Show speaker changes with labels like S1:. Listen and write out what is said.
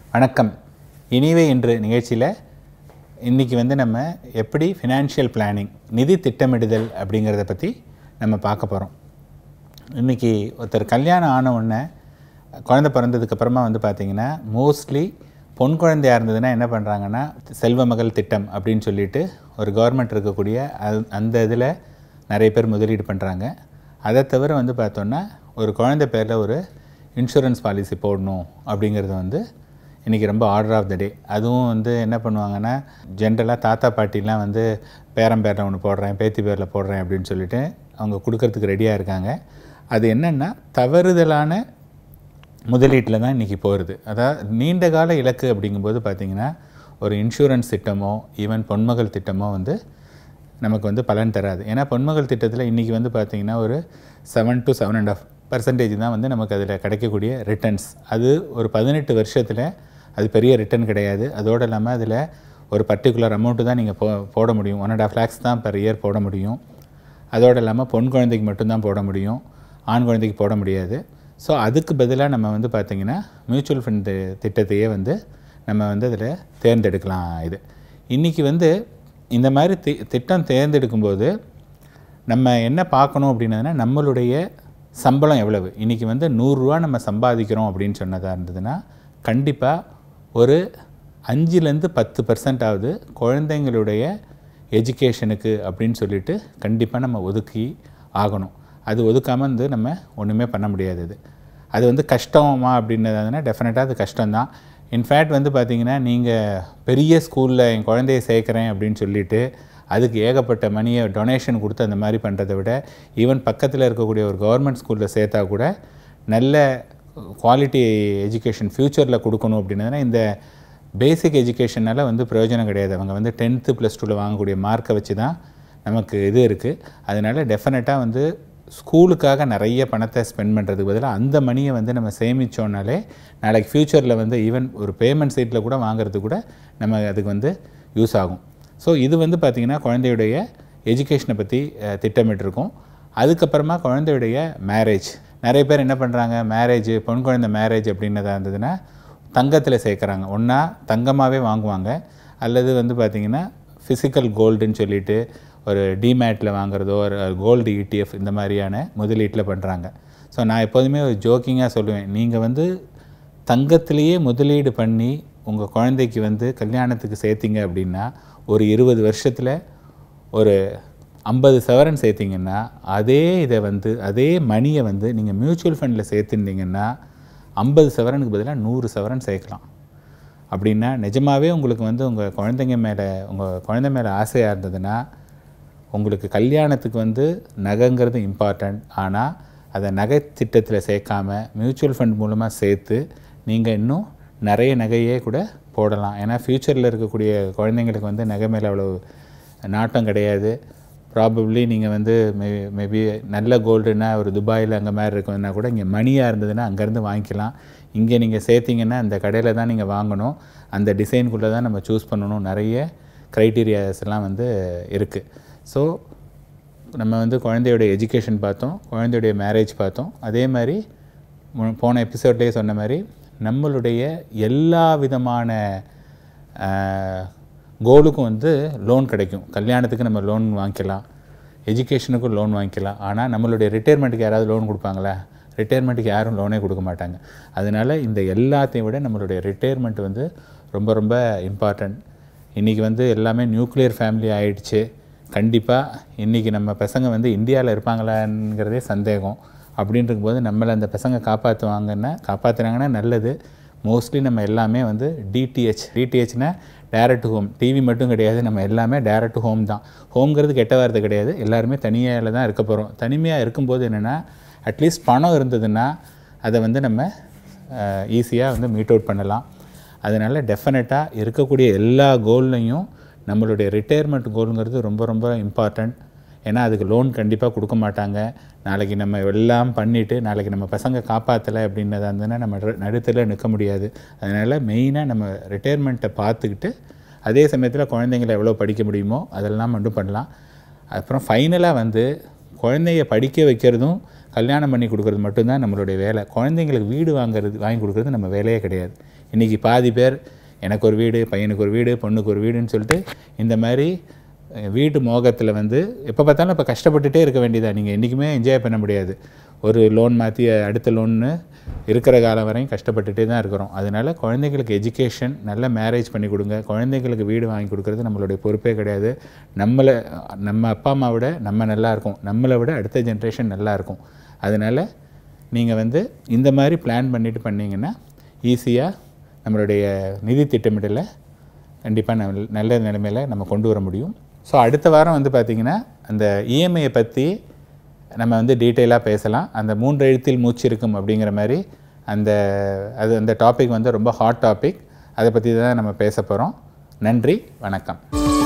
S1: வணக்கம் இனிவே என்ற நிகழ்ச்சியில் இன்றைக்கி வந்து நம்ம எப்படி ஃபினான்ஷியல் பிளானிங் நிதி திட்டமிடுதல் அப்படிங்கிறத பற்றி நம்ம பார்க்க போகிறோம் இன்றைக்கி ஒருத்தர் கல்யாணம் ஆன உடனே குழந்தை பிறந்ததுக்கு அப்புறமா வந்து பார்த்திங்கன்னா மோஸ்ட்லி பொன் குழந்தையாக இருந்ததுன்னா என்ன பண்ணுறாங்கன்னா செல்வ மகள் திட்டம் அப்படின்னு சொல்லிட்டு ஒரு கவர்மெண்ட் இருக்கக்கூடிய அது அந்த இதில் நிறைய பேர் முதலீடு பண்ணுறாங்க அதை தவிர வந்து பார்த்தோன்னா ஒரு குழந்தை பேரில் ஒரு இன்சூரன்ஸ் பாலிசி போடணும் அப்படிங்கிறது வந்து இன்றைக்கி ரொம்ப ஆர்டர் ஆஃப் த டே அதுவும் வந்து என்ன பண்ணுவாங்கன்னா ஜென்ரலாக தாத்தா பாட்டிலாம் வந்து பேரன் பேரில் ஒன்று போடுறேன் பேத்தி பேரில் போடுறேன் அப்படின்னு சொல்லிட்டு அவங்க கொடுக்கறதுக்கு ரெடியாக இருக்காங்க அது என்னென்னா தவறுதலான முதலீட்டில் தான் இன்றைக்கி போகிறது அதாவது நீண்ட கால இலக்கு அப்படிங்கும்போது பார்த்திங்கன்னா ஒரு இன்சூரன்ஸ் திட்டமோ ஈவன் பொன்மகள் திட்டமோ வந்து நமக்கு வந்து பலன் தராது ஏன்னா பொன்மகள் திட்டத்தில் இன்றைக்கி வந்து பார்த்திங்கன்னா ஒரு seven to seven and half percentage தான் வந்து நமக்கு அதில் கிடைக்கக்கூடிய ரிட்டர்ன்ஸ் அது ஒரு பதினெட்டு வருஷத்தில் அது பெரிய ரிட்டர்ன் கிடையாது அதோடு இல்லாமல் அதில் ஒரு பர்டிகுலர் அமௌண்ட்டு தான் நீங்கள் போ போட முடியும் ஒன் அண்ட் ஆஃப் லேக்ஸ் தான் பெர் இயர் போட முடியும் அதோடு இல்லாமல் பொன் குழந்தைக்கு மட்டும்தான் போட முடியும் ஆண் குழந்தைக்கு போட முடியாது ஸோ அதுக்கு பதிலாக நம்ம வந்து பார்த்திங்கன்னா மியூச்சுவல் ஃபண்டு திட்டத்தையே வந்து நம்ம வந்து அதில் தேர்ந்தெடுக்கலாம் இது இன்றைக்கி வந்து இந்த மாதிரி தி திட்டம் தேர்ந்தெடுக்கும்போது நம்ம என்ன பார்க்கணும் அப்படின்னதுன்னா நம்மளுடைய சம்பளம் எவ்வளவு இன்றைக்கி வந்து நூறுரூவா நம்ம சம்பாதிக்கிறோம் அப்படின்னு சொன்னதாக இருந்ததுன்னா கண்டிப்பாக ஒரு அஞ்சுலேருந்து பத்து பர்சன்ட் ஆகுது குழந்தைங்களுடைய எஜுகேஷனுக்கு அப்படின்னு சொல்லிட்டு கண்டிப்பாக நம்ம ஒதுக்கி ஆகணும் அது ஒதுக்காமல் வந்து நம்ம ஒன்றுமே பண்ண முடியாது அது அது வந்து கஷ்டமா அப்படின்னதுனா டெஃபினட்டாக அது கஷ்டம்தான் இன்ஃபேக்ட் வந்து பார்த்திங்கன்னா நீங்கள் பெரிய ஸ்கூலில் என் குழந்தைய சேர்க்குறேன் அப்படின்னு சொல்லிட்டு அதுக்கு ஏகப்பட்ட மணியை டொனேஷன் கொடுத்து அந்த மாதிரி பண்ணுறதை விட ஈவன் பக்கத்தில் இருக்கக்கூடிய ஒரு கவர்மெண்ட் ஸ்கூலில் சேர்த்தா கூட நல்ல குவாலிட்டி எஜுகேஷன் ஃப்யூச்சரில் கொடுக்கணும் அப்படின்னதுனா இந்த பேசிக் எஜுகேஷனால் வந்து பிரயோஜனம் கிடையாது அவங்க வந்து டென்த்து ப்ளஸ் டூவில் வாங்கக்கூடிய மார்க்கை வச்சு தான் நமக்கு இது இருக்குது அதனால் டெஃபினட்டாக வந்து ஸ்கூலுக்காக நிறைய பணத்தை ஸ்பெண்ட் பண்ணுறதுக்கு பதிலாக அந்த மணியை வந்து நம்ம சேமித்தோன்னாலே நாளைக்கு ஃப்யூச்சரில் வந்து ஈவன் ஒரு பேமெண்ட் சைட்டில் கூட வாங்குறது கூட நம்ம அதுக்கு வந்து யூஸ் ஆகும் ஸோ இது வந்து பார்த்திங்கன்னா குழந்தையுடைய எஜுகேஷனை பற்றி திட்டமிட்டிருக்கோம் அதுக்கப்புறமா குழந்தையுடைய மேரேஜ் நிறைய பேர் என்ன பண்ணுறாங்க மேரேஜ் பொன் குழந்தை மேரேஜ் அப்படின்னதாக இருந்ததுன்னா தங்கத்தில் சேர்க்குறாங்க ஒன்றா தங்கமாகவே வாங்குவாங்க அல்லது வந்து பார்த்திங்கன்னா ஃபிசிக்கல் கோல்டுன்னு சொல்லிட்டு ஒரு டிமேட்டில் வாங்குறதோ ஒரு கோல்டு இடிஎஃப் இந்த மாதிரியான முதலீட்டில் பண்ணுறாங்க ஸோ நான் எப்போதுமே ஒரு ஜோக்கிங்காக சொல்லுவேன் நீங்கள் வந்து தங்கத்திலேயே முதலீடு பண்ணி உங்கள் குழந்தைக்கு வந்து கல்யாணத்துக்கு சேர்த்திங்க அப்படின்னா ஒரு இருபது வருஷத்தில் ஒரு ஐம்பது சவரன் சேர்த்திங்கன்னா அதே இதை வந்து அதே மணியை வந்து நீங்கள் மியூச்சுவல் ஃபண்டில் சேர்த்துருந்தீங்கன்னா ஐம்பது சவரனுக்கு பதிலாக நூறு சவரன் சேர்க்கலாம் அப்படின்னா நிஜமாகவே உங்களுக்கு வந்து உங்கள் குழந்தைங்க மேலே உங்கள் குழந்தை மேலே ஆசையாக இருந்ததுன்னா உங்களுக்கு கல்யாணத்துக்கு வந்து நகைங்கிறது இம்பார்ட்டண்ட் ஆனால் அதை நகை திட்டத்தில் சேர்க்காம மியூச்சுவல் ஃபண்ட் மூலமாக சேர்த்து நீங்கள் இன்னும் நிறைய நகையே கூட போடலாம் ஏன்னா ஃப்யூச்சரில் இருக்கக்கூடிய குழந்தைங்களுக்கு வந்து நகை மேலே அவ்வளோ நாட்டம் கிடையாது ப்ராபப்ளி நீங்கள் வந்து மே மேபி நல்ல கோல்டுன்னா ஒரு துபாயில் அங்கே மாதிரி இருக்குதுன்னா கூட இங்கே மணியாக இருந்ததுன்னா அங்கேருந்து வாங்கிக்கலாம் இங்கே நீங்கள் சேர்த்திங்கன்னா அந்த கடையில் தான் நீங்கள் வாங்கணும் அந்த டிசைனுக்குள்ளே தான் நம்ம சூஸ் பண்ணணும் நிறைய க்ரைட்டீரியாஸ் எல்லாம் வந்து இருக்குது ஸோ நம்ம வந்து குழந்தையோட எஜுகேஷன் பார்த்தோம் குழந்தையுடைய மேரேஜ் பார்த்தோம் அதே மாதிரி போன எபிசோட்லேயே சொன்ன மாதிரி நம்மளுடைய எல்லா விதமான கோலுக்கும் வந்து லோன் கிடைக்கும் கல்யாணத்துக்கு நம்ம லோன் வாங்கிக்கலாம் எஜுகேஷனுக்கும் லோன் வாங்கிக்கலாம் ஆனால் நம்மளுடைய ரிட்டையர்மெண்ட்டுக்கு யாராவது லோன் கொடுப்பாங்களா ரிட்டையர்மெண்ட்டுக்கு யாரும் லோனே கொடுக்க மாட்டாங்க அதனால் இந்த எல்லாத்தையும் விட நம்மளுடைய ரிட்டையர்மெண்ட் வந்து ரொம்ப ரொம்ப இம்பார்ட்டண்ட் இன்றைக்கி வந்து எல்லாமே நியூக்ளியர் ஃபேமிலி ஆயிடுச்சு கண்டிப்பாக இன்றைக்கி நம்ம பசங்க வந்து இந்தியாவில் இருப்பாங்களாங்கிறதே சந்தேகம் அப்படின்ட்டு போது நம்மளை அந்த பசங்க காப்பாற்றுவாங்கன்னா காப்பாற்றுறாங்கன்னா நல்லது மோஸ்ட்லி நம்ம எல்லாமே வந்து டிடிஹெச் டிடிஹெச்னால் டேரக்ட் ஹோம் டிவி மட்டும் கிடையாது நம்ம எல்லாமே டேரக்ட் ஹோம் தான் ஹோம்ங்கிறது கெட்ட வார்த்தை கிடையாது எல்லாருமே தனியாக தான் இருக்க போகிறோம் தனிமையாக இருக்கும்போது என்னென்னா அட்லீஸ்ட் பணம் இருந்ததுன்னா அதை வந்து நம்ம ஈஸியாக வந்து மீட் அவுட் பண்ணலாம் அதனால் டெஃபினட்டாக இருக்கக்கூடிய எல்லா கோல்லையும் நம்மளுடைய ரிட்டையர்மெண்ட் கோலுங்கிறது ரொம்ப ரொம்ப இம்பார்ட்டண்ட் ஏன்னா அதுக்கு லோன் கண்டிப்பாக கொடுக்க மாட்டாங்க நாளைக்கு நம்ம எல்லாம் பண்ணிவிட்டு நாளைக்கு நம்ம பசங்க காப்பாற்றலை அப்படின்னதா இருந்ததுன்னா நம்ம நடுத்தில் நிற்க முடியாது அதனால் மெயினாக நம்ம ரிட்டையர்மெண்ட்டை பார்த்துக்கிட்டு அதே சமயத்தில் குழந்தைங்களை எவ்வளோ படிக்க முடியுமோ அதெல்லாம் மட்டும் பண்ணலாம் அப்புறம் ஃபைனலாக வந்து குழந்தைய படிக்க வைக்கிறதும் கல்யாணம் பண்ணி கொடுக்குறது மட்டும்தான் நம்மளுடைய வேலை குழந்தைங்களுக்கு வீடு வாங்குறது வாங்கி கொடுக்குறது நம்ம வேலையே கிடையாது இன்றைக்கி பாதி பேர் எனக்கு ஒரு வீடு பையனுக்கு ஒரு வீடு பொண்ணுக்கு ஒரு வீடுன்னு சொல்லிட்டு இந்த மாதிரி அஹ், வீட்டு மோகத்தில் வந்து எப்போ பார்த்தாலும் இப்போ கஷ்டப்பட்டுட்டே இருக்க வேண்டியதா நீங்கள் என்றைக்குமே என்ஜாய் பண்ண முடியாது ஒரு லோன் மாற்றி அடுத்த லோன்னு இருக்கிற காலம் வரையும் கஷ்டப்பட்டுட்டே தான் இருக்கிறோம் அதனால குழந்தைங்களுக்கு எஜுகேஷன் நல்ல மேரேஜ் பண்ணி கொடுங்க குழந்தைங்களுக்கு வீடு வாங்கி கொடுக்கறது நம்மளுடைய பொறுப்பே கிடையாது நம்மளை நம்ம அப்பா அம்மா விட நம்ம நல்லா இருக்கும் நம்மளை விட அடுத்த ஜென்ரேஷன் நல்லா இருக்கும் அதனால் நீங்கள் வந்து இந்த மாதிரி பிளான் பண்ணிட்டு பண்ணீங்கன்னா ஈஸியாக நம்மளுடைய நிதி திட்டமிடலை கண்டிப்பாக நல்ல நல்ல நிலைமையில் நம்ம கொண்டு வர முடியும் ஸோ அடுத்த வாரம் வந்து பார்த்திங்கன்னா அந்த இஎம்ஐயை பற்றி நம்ம வந்து டீட்டெயிலாக பேசலாம் அந்த மூன்று எழுத்தில் மூச்சு இருக்கும் அப்படிங்கிற மாதிரி அந்த அது அந்த டாபிக் வந்து ரொம்ப ஹாட் டாபிக் அதை பற்றி தான் நம்ம பேச போகிறோம் நன்றி வணக்கம்